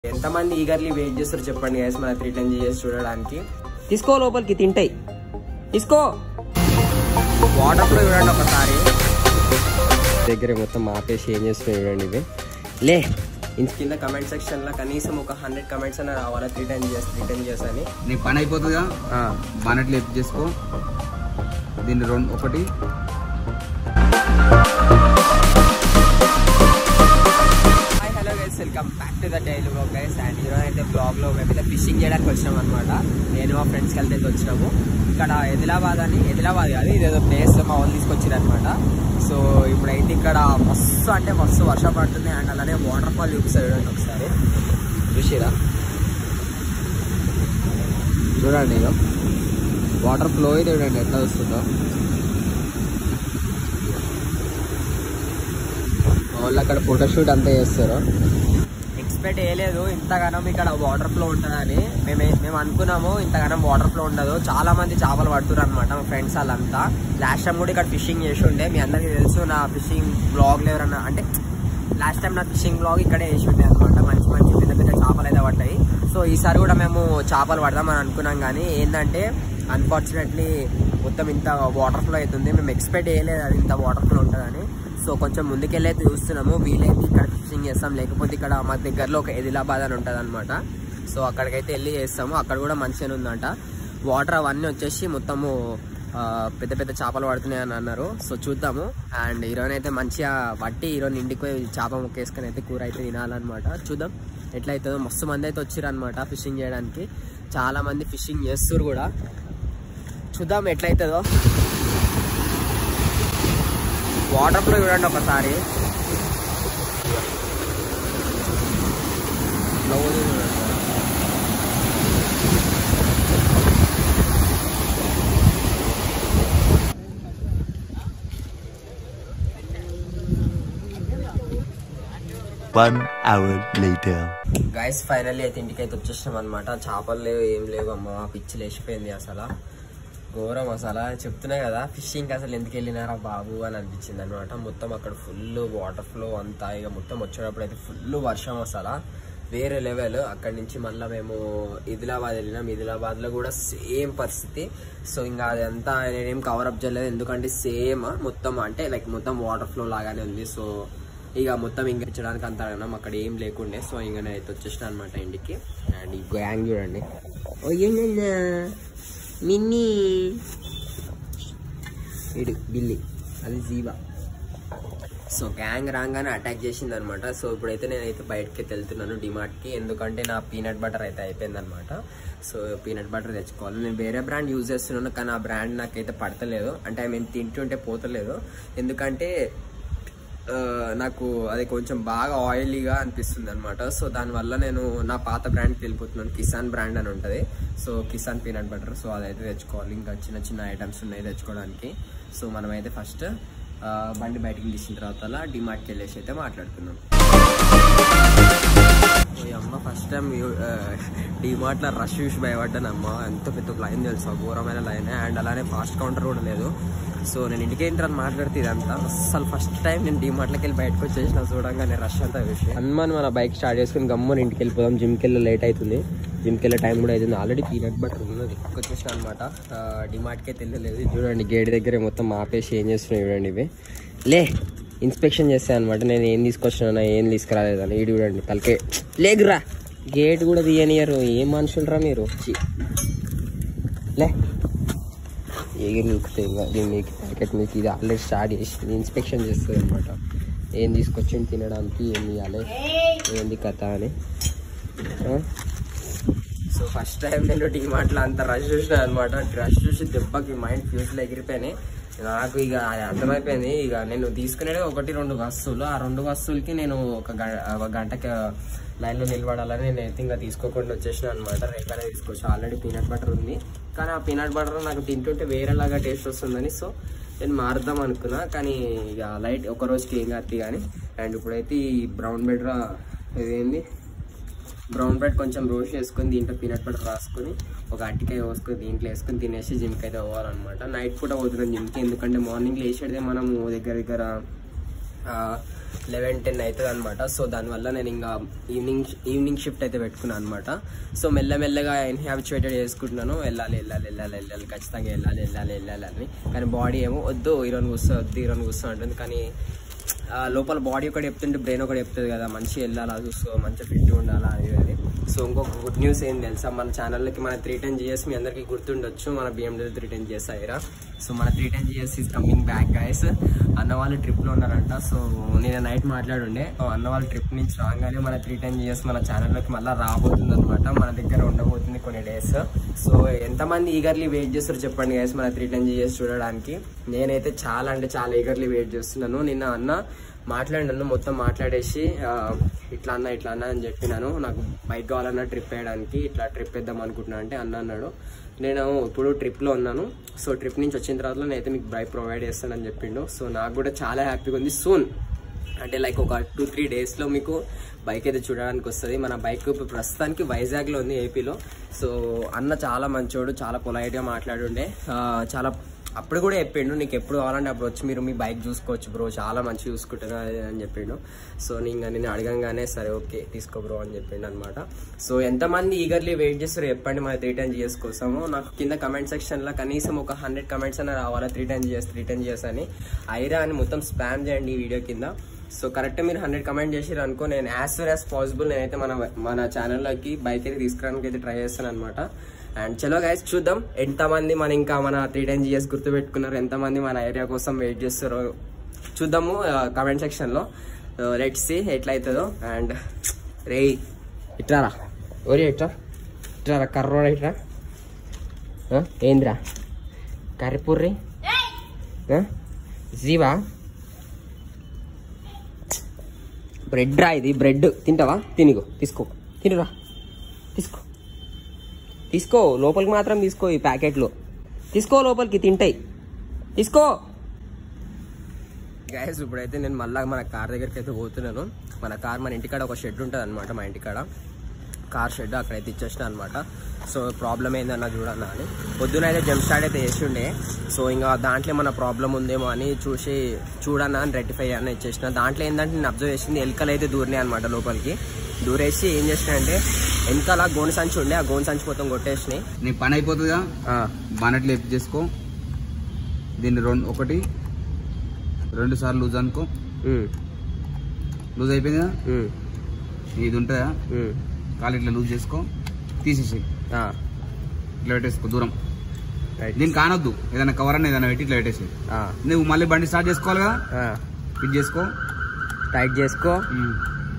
ఎంతమంది eagerly wait చేస్తారు చెప్పండి గైస్ మన త్రీ టెన్ చేసి చూడడానికి తీసుకో లోపలికి తింటాయి తీసుకో వాటర్ ఫ్లో చూడండి ఒకసారి దగ్గర మొత్తం ఆపేసి ఏం చేస్తున్నాయి చూడండి ఇవి లే ఇన్ కింద కమెంట్ సెక్షన్ లో కనీసం ఒక హండ్రెడ్ కమెంట్స్ అన్న రావాలా త్రీ టెన్ చేసి త్రీ టెన్ చేసి అని నీ పని అయిపోతుందిగా ఆ, బానెట్ లిఫ్ట్ చేసుకో దీన్ని రెండు ఒకటి hi hello guys welcome back to the daily blog guys and ఈరోజు అయితే బ్లాగ్ లో మేమైతే ఫిషింగ్ చేయడానికి వచ్చినాం అనమాట నేను మా ఫ్రెండ్స్ కలిసి అయితే వచ్చినాము ఇక్కడ ఎదిలాబాద్ అని ఎదిలాబాద్ కాదు ఇదేదో ప్లేస్ మా వాళ్ళు తీసుకొచ్చారు అనమాట సో ఇప్పుడైతే ఇక్కడ మస్తు అంటే మస్తు వర్షం పడుతుంది అండ్ అలానే వాటర్ ఫాల్ చూపిస్తారు చూడండి ఒకసారి చూసిరా చూడండి ఇక వాటర్ ఫ్లో అయితే చూడండి ఎట్లా వస్తుందో వాళ్ళు అక్కడ ఫోటోషూట్ అంతా చేస్తారు ఎక్స్పెక్ట్ చేయలేదు ఇంతగానం ఇక్కడ వాటర్ ఫ్లో ఉంటుందని మేము మేము అనుకున్నాము ఇంతగానం వాటర్ ఫ్లో ఉండదు చాలా మంది చేపలు పడుతున్నారు అనమాట మా ఫ్రెండ్స్ వాళ్ళంతా లాస్ట్ టైం కూడా ఇక్కడ ఫిషింగ్ చేసి ఉండే మీ అందరికీ తెలుసు నా ఫిషింగ్ బ్లాగ్ ఎవరన్నా అంటే లాస్ట్ టైం నా ఫిషింగ్ బ్లాగ్ ఇక్కడే వేసి ఉండే అనమాట మంచి మంచి పెద్ద పెద్ద చేపలు అయితే పడ్డాయి సో ఈసారి కూడా మేము చేపలు పడదామని అనుకున్నాం కానీ ఏంటంటే అన్ఫార్చునేట్లీ మొత్తం ఇంత వాటర్ ఫ్లో అవుతుంది మేము ఎక్స్పెక్ట్ చేయలేదు అది ఇంత వాటర్ ఫ్లో ఉంటుందని సో కొంచెం ముందుకెళ్ళైతే చూస్తున్నాము వీలైతే ఇక్కడ ఫిషింగ్ చేస్తాం లేకపోతే ఇక్కడ మా దగ్గరలో ఒక ఎదిలాబాద్ అని ఉంటుంది అనమాట సో అక్కడికైతే వెళ్ళి చేస్తాము అక్కడ కూడా మంచిగానే ఉందంట వాటర్ అవన్నీ వచ్చేసి మొత్తము ఆ, పెద్ద పెద్ద చేపలు పడుతున్నాయి అని అన్నారు సో చూద్దాము అండ్ ఈరోజు అయితే మంచిగా పట్టి ఈరోజు ఇంటికి పోయి చేప ముక్కేసుకొని అయితే కూర అయితే తినాలన్నమాట చూద్దాం ఎట్లా అవుతుందో మస్తు మంది అయితే వచ్చారు అనమాట ఫిషింగ్ చేయడానికి చాలా మంది ఫిషింగ్ చేస్తారు కూడా చూద్దాం ఎట్లయితుందో వాటర్ ఫ్లో చూడండి ఒకసారి Flow ఉంది చూడండి. One hour later. Guys finally అయితే ఇంటికి అయితే వచ్చేసినాం అనమాట చేపలు లేవు ఏం లేవు అమ్మ పిచ్చి లేచిపోయింది అసలు ఘోరం అసలు చెప్తున్నాయి కదా ఫిషింగ్ అసలు ఎందుకు వెళ్ళినారా బాబు అని అనిపించింది అనమాట మొత్తం అక్కడ ఫుల్ వాటర్ ఫ్లో అంతా ఇక మొత్తం వచ్చేటప్పుడు అయితే ఫుల్ వర్షం అసలు వేరే లెవెల్ అక్కడి నుంచి మళ్ళీ మేము ఇదిలాబాద్ వెళ్ళినాం ఇదిలాబాద్ లో కూడా సేమ్ పరిస్థితి సో ఇంకా అదంతా నేనేం కవర్ అప్ చేయలేదు ఎందుకంటే సేమ్ మొత్తం అంటే లైక్ మొత్తం వాటర్ ఫ్లో లాగానే ఉంది సో ఇక మొత్తం ఇంకా ఇచ్చడానికి అంత అడిగినాం అక్కడ ఏం లేకుండే సో ఇంకా నేను అయితే వచ్చేసిన అనమాట ఇంటికి అండ్ ఈ గ్యాంగ్ చూడండి ఓ ఏంటన్నా మిన్నీ ఇడు బిల్లి అది జీవా సో గ్యాంగ్ రాగానే అటాక్ చేసింది అనమాట సో ఇప్పుడైతే నేనైతే బయటకి వెళ్తున్నాను డిమార్ట్కి ఎందుకంటే నా పీనట్ బటర్ అయితే అయిపోయింది అనమాట సో పీనట్ బటర్ తెచ్చుకోవాలి నేను వేరే బ్రాండ్ యూజ్ చేస్తున్నాను కానీ ఆ బ్రాండ్ నాకైతే పడతలేదు అంటే మేము తింటుంటే పోతలేదు ఎందుకంటే ఆ, నాకు అది కొంచెం బాగా ఆయిలీగా అనిపిస్తుంది అనమాట సో దానివల్ల నేను నా పాత బ్రాండ్కి వెళ్ళిపోతున్నాను కిసాన్ బ్రాండ్ అని ఉంటుంది so Kissan peanut butter so అదైతే తెచ్చుకోవాలి ఇంకా చిన్న చిన్న ఐటమ్స్ ఉన్నాయి తెచ్చుకోవడానికి సో మనమైతే ఫస్ట్ బండి బయటికి తీసిన తర్వాత డిమార్ట్కి వెళ్ళేసి అయితే మాట్లాడుకుందాం ఓ అమ్మ ఫస్ట్ టైం డిమార్ట్లో రష్ చూసి భయపడ్డాను అమ్మ ఎంత పెద్ద లైన్ తెలుసు ఘోరమైన లైన్ అండ్ అలానే ఫాస్ట్ కౌంటర్ కూడా లేదు సో నేను ఇంటికి ఏంటని మాట్లాడితే ఇదంతా అసలు ఫస్ట్ టైం నేను డిమార్ట్లోకి వెళ్ళి బయటకు వచ్చేసిన చూడంగానే రష్ అంతా చూసి హనుమాన్ మన బైక్ స్టార్ట్ చేసుకుని గమ్మని ఇంటికి వెళ్ళిపోదాం జిమ్కి వెళ్ళి లేట్ అవుతుంది జిమ్కి వెళ్ళే టైం కూడా అవుతుంది ఆల్రెడీ పీనట్ బటర్ ఉన్నది వచ్చేసిన అనమాట డిమార్ట్కి అయితే వెళ్ళలేదు ఇది చూడండి గేట్ దగ్గర మొత్తం ఆపేసి ఏం చేస్తున్నాయి చూడండి ఇవి లే ఇన్స్పెక్షన్ చేస్తాను అనమాట నేను ఏం తీసుకొచ్చినా ఏం తీసుకురాలేదని ఈడు చూడండి తలకే లేగురా గేట్ కూడా తీయనియరు ఏం మనుషులరా మీరు ఛీ. లే ఎగిరి దొరుకుతాయి ఇంకా దీన్ని మీకు ప్యాకెట్ మీకు ఇది ఆల్రెడీ స్టార్ట్ చేసి ఇన్స్పెక్షన్ చేస్తుంది అనమాట ఏం తీసుకొచ్చింది తినడానికి ఏం ఇవ్వాలి ఏంది కథ అని ఆ? సో ఫస్ట్ టైం నేను డిమార్ట్లో అంత రష్ చూసిన అనమాట రష్ చూసి దెబ్బకి మైండ్ ఫ్యూజ్లో ఎగిరిపోయినాయి నాకు ఇక అది అర్థమైపోయింది ఇక నేను తీసుకునేది ఒకటి రెండు వస్తువులు ఆ రెండు వస్తువులకి నేను ఒక గ- ఒక గంటకి లైన్లో నిలబడాలని నేను అయితే ఇంకా తీసుకోకుండా వచ్చేసిన అనమాట రేపనే తీసుకోవచ్చు ఆల్రెడీ పీనట్ బటర్ ఉంది కానీ ఆ పీనట్ బటర్ నాకు తింటుంటే వేరేలాగా టేస్ట్ వస్తుందని సో నేను మారుద్దాం అనుకున్నా కానీ ఇక లైట్ ఒక రోజుకి ఏం కాదు కానీ అండ్ ఇప్పుడైతే ఈ బ్రౌన్ బెడ్రా ఇదేంది బ్రౌన్ బ్రెడ్ కొంచెం రోస్ట్ చేసుకొని దీంట్లో పీనట్ బటర్ రాసుకొని ఒక అట్టికాయ పోసుకొని దీంట్లో వేసుకొని తినేసి జిమ్కి అయితే పోవాలన్నమాట నైట్ పూట పోతున్నాం జిమ్కి ఎందుకంటే మార్నింగ్ లేచేదే మనము దగ్గర దగ్గర లెవెన్ టెన్ అవుతుంది అనమాట సో దానివల్ల నేను ఇంకా ఈవినింగ్ ఈవినింగ్ షిఫ్ట్ అయితే పెట్టుకున్నాను అనమాట సో మెల్లమెల్లగా ఇన్హాబిచువేటెడ్ చేసుకుంటున్నాను వెళ్ళాలి వెళ్ళాలి వెళ్ళాలి వెళ్ళాలి ఖచ్చితంగా వెళ్ళాలి వెళ్ళాలి వెళ్ళాలి అని కానీ బాడీ ఏమో వద్దు ఈరోజు కూర్చో వద్దు ఈరోజు కూర్చో అంటుంది కానీ ఆ, లోపల బాడీ ఒకటి చెప్తుంటే బ్రెయిన్ ఒకటి చెప్తుంది కదా మంచిగా వెళ్ళాలా చూసుకో మంచిగా ఫిట్ ఉండాలా అది అది సో ఇంకొక గుడ్ న్యూస్ ఏం తెలుసా మన ఛానల్కి మన త్రీ టెన్ జిఎస్ మీ అందరికీ గుర్తుండొచ్చు మన బిఎండబ్ల్యూ త్రీ టెన్ జిఎస్ అయ్యారా సో మన three ten GS is coming back guys అన్న వాళ్ళు ట్రిప్లో ఉన్నారంట సో నేను నైట్ మాట్లాడుండే ఓ అన్న వాళ్ళ ట్రిప్ నుంచి రాగానే మన త్రీ టెన్ జిఎస్ మన ఛానల్లోకి మళ్ళీ రాబోతుంది అనమాట మన దగ్గర ఉండబోతుంది కొన్ని డేస్ సో ఎంతమంది ఈగర్లీ వెయిట్ చేస్తారు చెప్పండి గైస్ మన త్రీ టెన్ జిఎస్ చూడడానికి నేనైతే చాలా అంటే చాలా ఈగర్లీ వెయిట్ చేస్తున్నాను నిన్న అన్న మాట్లాడినాను మొత్తం మాట్లాడేసి ఆ, ఇట్లా అన్న ఇట్లా అన్న అని చెప్పినాను నాకు బైక్ కావాలన్నా ట్రిప్ వేయడానికి ఇట్లా ట్రిప్ వేద్దాం అనుకుంటున్నా అంటే అన్న అన్నాడు నేను ఇప్పుడు ట్రిప్లో ఉన్నాను సో ట్రిప్ నుంచి వచ్చిన తర్వాత నేనైతే మీకు బైక్ ప్రొవైడ్ చేస్తానని చెప్పిండు సో నాకు కూడా చాలా హ్యాపీగా ఉంది సూన్ అంటే లైక్ ఒక టూ త్రీ డేస్లో మీకు బైక్ అయితే చూడడానికి వస్తుంది మన బైక్ ఇప్పుడు ప్రస్తుతానికి వైజాగ్లో ఉంది ఏపీలో సో అన్న చాలా మంచోడు చాలా పొలైట్గా మాట్లాడుండే ఆ, చాలా అప్పుడు కూడా చెప్పిండు నీకు ఎప్పుడు కావాలంటే అప్పుడు వచ్చి మీరు మీ బైక్ చూసుకోవచ్చు బ్రో చాలా మంచిగా చూసుకుంటారు అది ఇది అని చెప్పిండు సో నేను నేను అడగంగానే సరే ఓకే తీసుకో బ్రో అని చెప్పిండు అనమాట సో ఎంతమంది ఈగర్లీ వెయిట్ చేస్తారు చెప్పండి మన త్రీ టెన్ జిఎస్ కోసము నాకు కింద కమెంట్ సెక్షన్లో కనీసం ఒక హండ్రెడ్ కమెంట్స్ అన్న రావాలా three ten GS three ten GS అని ఐరా అని మొత్తం స్పామ్ చేయండి ఈ వీడియో కింద సో కరెక్ట్ మీరు హండ్రెడ్ కమెంట్ చేసిరు అనుకో నేను యాజ్ సూర్ యాజ్ పాసిబుల్ నేనైతే మన మన ఛానల్లోకి బైక్ అయితే తీసుకురావడానికి అయితే ట్రై చేస్తాను అనమాట అండ్ చలో గైస్ చూద్దాం ఎంతమంది మన ఇంకా మన త్రీ టెన్ జిఎస్ గుర్తుపెట్టుకున్నారు ఎంతమంది మన ఏరియా కోసం వెయిట్ చేస్తారో చూద్దాము కమెంట్ సెక్షన్లో లెట్ సి ఎట్లా అవుతుందో అండ్ రే ఇట్రారా ఓరి ఇట్రా ఇట్రారా కర్రోడా ఇట్రా ఆ, ఏంద్రా కర్రీపూర్రి జీవా బ్రెడ్ రా ఇది బ్రెడ్ తింటావా తినిగో తీసుకో తినరా తీసుకో తీసుకో లోపలికి మాత్రం తీసుకో ఈ ప్యాకెట్లు తీసుకో లోపలికి తింటాయి తీసుకో గ్యాస్ ఇప్పుడైతే నేను మళ్ళీ మన కార్ దగ్గరికి అయితే పోతున్నాను మన కార్ మన ఇంటికాడ ఒక షెడ్ ఉంటుంది అనమాట మా ఇంటికాడ కార్ షెడ్ అక్కడైతే ఇచ్చేసిన అనమాట సో ప్రాబ్లం ఏందన్నా చూడన్నా అని పొద్దున అయితే జంప్ స్టార్ట్ అయితే చేసి ఉండే సో ఇంకా దాంట్లో మన ప్రాబ్లం ఉందేమో అని చూసి చూడన్నా అని రెక్టిఫై అని ఇచ్చేసిన దాంట్లో ఏంటంటే నేను అబ్జర్వ్ చేసింది ఎలుకలు అయితే దూరినాయి అనమాట లోపలికి దూరేసి ఏం చేసిన అంటే వెనకాల గోను సంచి ఉండే ఆ గోను సంచి మొత్తం కొట్టేసినాయి నీ పని అయిపోతుందిగా ఆ, బానెట్ లిఫ్ట్ చేసుకో దీన్ని రెండు ఒకటి రెండు సార్లు లూజ్ అనుకో ఉమ్, లూజ్ అయిపోయిందిగా ఉమ్, ఇది ఉంటుందా ఉమ్, కాలు ఇట్లా లూజ్ చేసుకో తీసేసి ఆ, ఇట్లా పెట్టేసుకో దూరం రైట్. దీన్ని కానొద్దు ఏదైనా కవర్ అని ఏదైనా పెట్టి ఇట్లా పెట్టేసి ఆ, నువ్వు మళ్ళీ బండి స్టార్ట్ చేసుకోవాలి కదా ఆ, ఫిట్ చేసుకో టైట్ చేసుకో ఉమ్.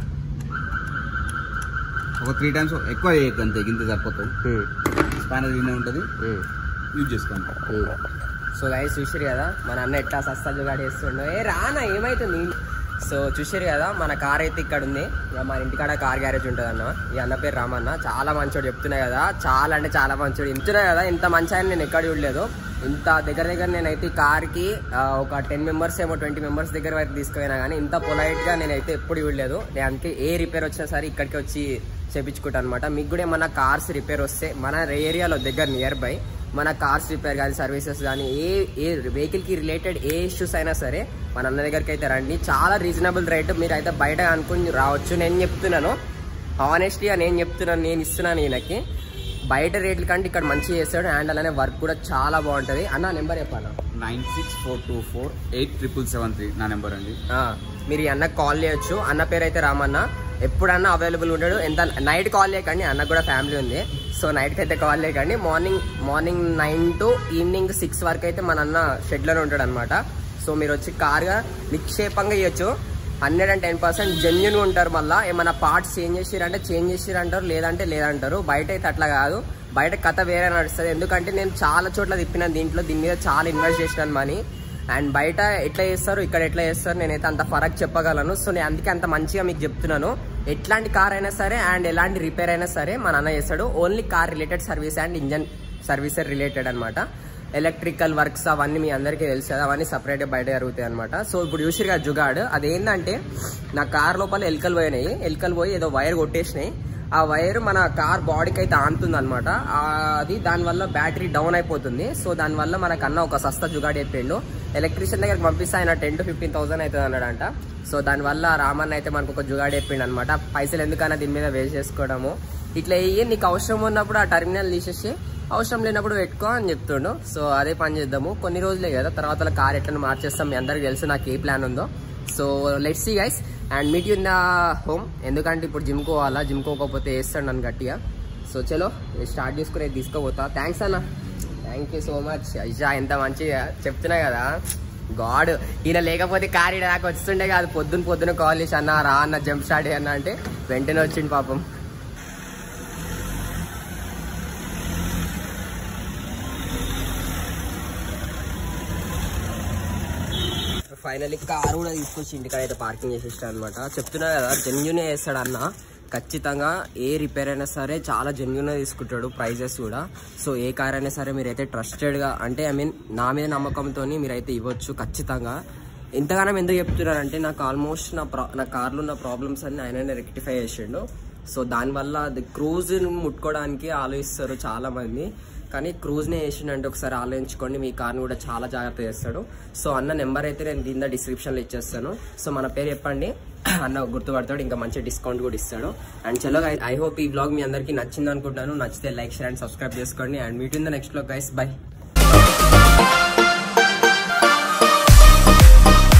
ఒక త్రీ టైమ్స్ ఎక్కువ చేయొద్దు అంతే గింత సరిపోతుంది ఉమ్, స్పానర్ దీనే ఉంటుంది ఉమ్. యూజ్ చేసుకోండి సో గైస్ చూసారు కదా మన అన్న ఎట్లా సస్తా జుగాడు వేస్తుండో ఏ రానా ఏమైతుంది సో చూసారు కదా మన కార్ అయితే ఇక్కడ ఉంది ఇక మన ఇంటికాడ కార్ గ్యారేజ్ ఉంటుంది అన్న ఈ అన్న పేరు రామన్న చాలా మంచోడు చెప్తున్నా కదా చాలా అంటే చాలా మంచోడు ఇంతున్నా కదా ఇంత మంచి ఆయన నేను ఎక్కడ చూడలేదు ఇంత దగ్గర దగ్గర నేనైతే ఈ కార్కి ఆ, ఒక టెన్ మెంబర్స్ ఏమో ట్వంటీ మెంబర్స్ దగ్గర వరకు తీసుకుపోయినా కానీ ఇంత పొలైట్గా నేనైతే ఎప్పుడు చూడలేదు నేను అందుకే ఏ రిపేర్ వచ్చినా సరే ఇక్కడికి వచ్చి చేపించుకుంటాను అనమాట మీకు కూడా ఏమన్నా కార్స్ రిపేర్ వస్తే మన ఏరియాలో దగ్గర నియర్ బై మన కార్స్ రిపేర్ కానీ సర్వీసెస్ కానీ ఏ ఏ వెహికల్కి రిలేటెడ్ ఏ ఇష్యూస్ అయినా సరే మన అన్న దగ్గరికి అయితే రండి చాలా రీజనబుల్ రేట్ మీరు అయితే బయట అనుకుని రావచ్చు నేను చెప్తున్నాను హానెస్ట్గా నేను చెప్తున్నాను నేను ఇస్తున్నాను ఈయనకి బయట రేట్ల కంటే ఇక్కడ మంచిగా చేస్తాడు అండ్ అలానే వర్క్ కూడా చాలా బాగుంటుంది అన్న నెంబర్ చెప్పాను nine six four two four eight triple seven three నా నెంబర్ అండి ఆ, మీరు ఈ అన్నకు కాల్ చేయొచ్చు అన్న పేరు అయితే రామన్న ఎప్పుడన్నా అవైలబుల్ ఉంటాడు ఎంత నైట్ కాల్ చేయకండి అన్నకు కూడా ఫ్యామిలీ ఉంది సో నైట్కి అయితే కాల్ చేయకండి morning morning nine to evening six వరకు అయితే మన అన్న షెడ్లోనే ఉంటాడు అనమాట సో మీరు వచ్చి కార్గా నిక్షేపంగా ఇవ్వచ్చు hundred and ten percent genuine ఉంటారు మళ్ళీ ఏమైనా పార్ట్స్ చేంజ్ చేసిరంటే చేంజ్ చేసిరంటారు లేదంటే లేదంటారు బయట అయితే అట్లా కాదు బయట కథ వేరే నడుస్తుంది ఎందుకంటే నేను చాలా చోట్ల తిప్పిన దీంట్లో దీని మీద చాలా ఇన్వెస్ట్ చేసినాను మనీ అండ్ బయట ఎట్లా చేస్తారు ఇక్కడ ఎట్లా చేస్తారు నేనైతే అంత ఫరక్ చెప్పగలను సో నేను అందుకే అంత మంచిగా మీకు చెప్తున్నాను ఎట్లాంటి కార్ అయినా సరే అండ్ ఎలాంటి రిపేర్ అయినా సరే మా నాన్న చేస్తాడు only car related service and engine service related అనమాట ఎలక్ట్రికల్ వర్క్స్ అవన్నీ మీ అందరికీ తెలుసు కదా అవన్నీ సపరేట్ బయట జరుగుతాయి అనమాట సో ఇప్పుడు చూసిరుగా జుగాడ్ అదేంటంటే నా కార్ లోపల ఎలుకలు పోయినాయి ఎలుకలు పోయి ఏదో వైర్ కొట్టేసినాయి ఆ వైర్ మన కార్ బాడీకి అయితే ఆనుతుంది అనమాట అది దానివల్ల బ్యాటరీ డౌన్ అయిపోతుంది సో దానివల్ల మనకు అన్న ఒక సస్తా జుగాడి చెప్పిండు ఎలక్ట్రీషియన్ దగ్గరికి పంపిస్తే ఆయన టెన్ టు ఫిఫ్టీన్ థౌసండ్ అవుతుంది అన్నాడంట సో దానివల్ల రామన్న అయితే మనకు ఒక జుగాడి చెప్పిండు అనమాట పైసలు ఎందుకన్నా దీని మీద వేస్ట్ చేసుకోవడము ఇట్లా ఏ నీకు అవసరం ఉన్నప్పుడు ఆ టర్మినల్ తీసేసి అవసరం లేనప్పుడు పెట్టుకో అని చెప్తుండు సో అదే పని చేద్దాము కొన్ని రోజులే కదా తర్వాత కార్ ఎట్లా మార్చేస్తాం మీ అందరికి తెలుసు నాకు ఏ ప్లాన్ ఉందో so let's see guys and meet in the home ఎందుకంటే ఇప్పుడు జిమ్ పోవాలా జిమ్ పోకపోతే వేస్తాడు నన్ను గట్టిగా సో చలో స్టార్ట్ చేసుకుని తీసుకోపోతా థ్యాంక్స్ అన్న థ్యాంక్ యూ సో మచ్ అయ్యా ఎంత మంచిగా చెప్తున్నా కదా గాడ్ ఈయన లేకపోతే కార్ ఈడ దాకా వస్తుండే కాదు పొద్దున పొద్దున కాల్ చేసి అన్న రా అన్న జంప్ స్టార్ట్ అన్న అంటే వెంటనే వచ్చిండు పాపం ఫైనల్లీ కార్ కూడా తీసుకొచ్చి ఇంటికాడ అయితే పార్కింగ్ చేసేస్తా అనమాట చెప్తున్నా కదా జెన్యున్ వేస్తాడు అన్న ఖచ్చితంగా ఏ రిపేర్ అయినా సరే చాలా జెన్యున్ తీసుకుంటాడు ప్రైజెస్ కూడా సో ఏ కార్ అయినా సరే మీరైతే ట్రస్టెడ్గా అంటే ఐ మీన్ నా మీద నమ్మకంతో మీరైతే ఇవ్వచ్చు ఖచ్చితంగా ఇంతగానం ఎందుకు చెప్తున్నారంటే నాకు ఆల్మోస్ట్ నా ప్రా నా కార్లో ఉన్న ప్రాబ్లమ్స్ అన్ని ఆయననే రెక్టిఫై చేసిండు సో దానివల్ల అది క్రూజ్ ముట్టుకోవడానికి ఆలోచిస్తారు చాలా మంది కానీ క్రూజ్నే వేసిండంటే ఒకసారి ఆలోచించుకోండి మీ కార్ని కూడా చాలా జాగ్రత్త చేస్తాడు సో అన్న నెంబర్ అయితే నేను దీని డిస్క్రిప్షన్లో ఇచ్చేస్తాను సో మన పేరు చెప్పండి అన్న గుర్తుపడతాడు ఇంకా మంచి డిస్కౌంట్ కూడా ఇస్తాడు అండ్ చలో ఐ హోప్ ఈ బ్లాగ్ మీ అందరికీ నచ్చింది అనుకుంటాను నచ్చితే లైక్ షేర్ అండ్ సబ్స్క్రైబ్ చేసుకోండి and meet in the next blog guys by